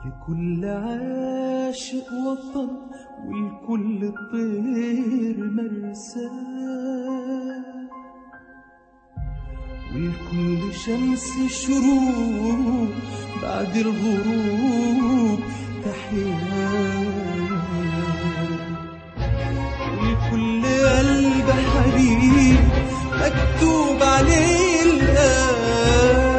لكل عاشق وطن ولكل طير مرساه ولكل شمس شروق بعد الغروب تحيا ولكل قلب حبيب مكتوب عليه الآن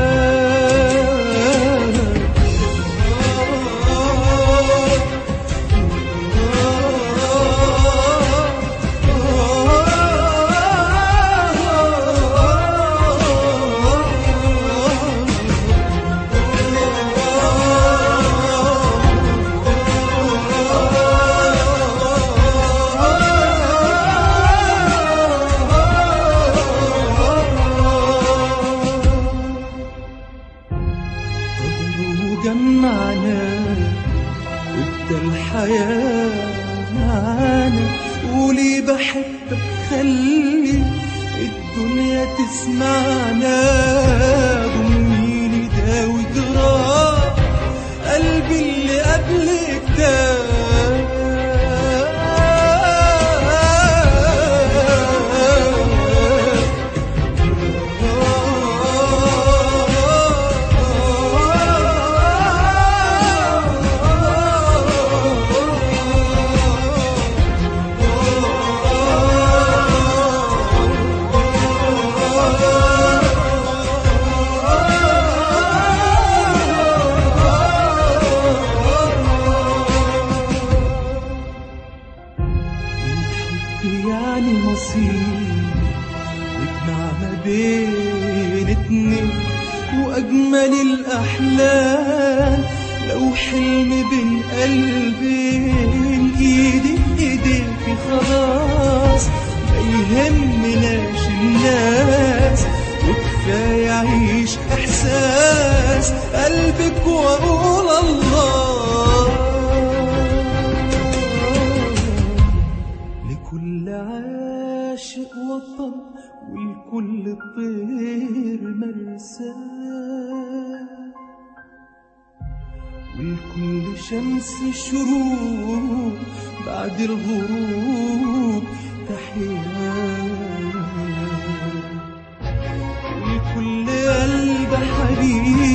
قدره جمعنا وادى الحياة معانا قولي بحبك خلي الدنيا تسمعنا ضميني داوي جراح قلبي اللي قبلك ده الحب يعني مصير يجمع ما بين اتنين وأجمل الأحلام لو حلم بين قلبين إيدي في إيديكي خلاص ما يهمناش الناس وكفاية أعيش إحساس قلبك وأقول الله لكل عاشق وطن ولكل طير مرساه ولكل شمس شروق بعد الغروب تحيا ولكل قلب حبيب